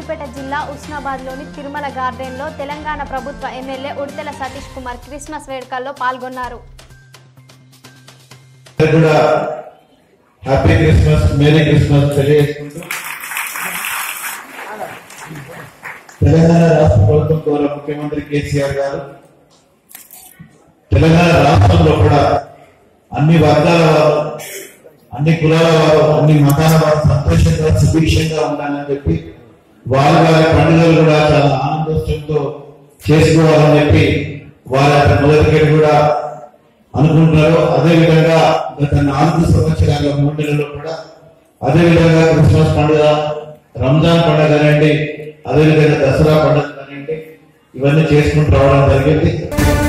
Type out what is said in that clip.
సిద్దిపేట జిల్లా ఉస్నాబాద్లోని తిరుమల గార్డెన్లో తెలంగాణ ప్రభుత్వ ఎమ్మెల్యే ఉడితెల సతీష్ కుమార్ క్రిస్మస్ వేడుకల్లో పాల్గొన్నారు అందరికీ కూడా హ్యాపీ క్రిస్మస్ మేరీ క్రిస్మస్ తెలియజేసుకుంటూ తెలంగాణ రాష్ట్ర ప్రభుత్వం ద్వారా ముఖ్యమంత్రి కేసీఆర్ గారు తెలంగాణ రాష్ట్రంలో కూడా అన్ని వర్గాల వారు అన్ని కులాల వారు అన్ని మతాల వారు సంతోషంగా సుభిక్షంగా ఉండాలని చెప్పి వారి వారి పండుగలు కూడా చాలా ఆనందోత్సవంతో చేసుకోవాలని చెప్పి వారి యొక్క మొదటికెళ్ళి కూడా అనుకుంటున్నారు అదే విధంగా గత నాలుగు సంవత్సరాల మూడు నెలల్లో కూడా అదే విధంగా క్రిస్మస్ పండుగ రంజాన్ పండుగ కానివ్వండి అదే విధంగా దసరా పండుగ కానివ్వండి ఇవన్నీ చేసుకుంటూ రావడం జరిగింది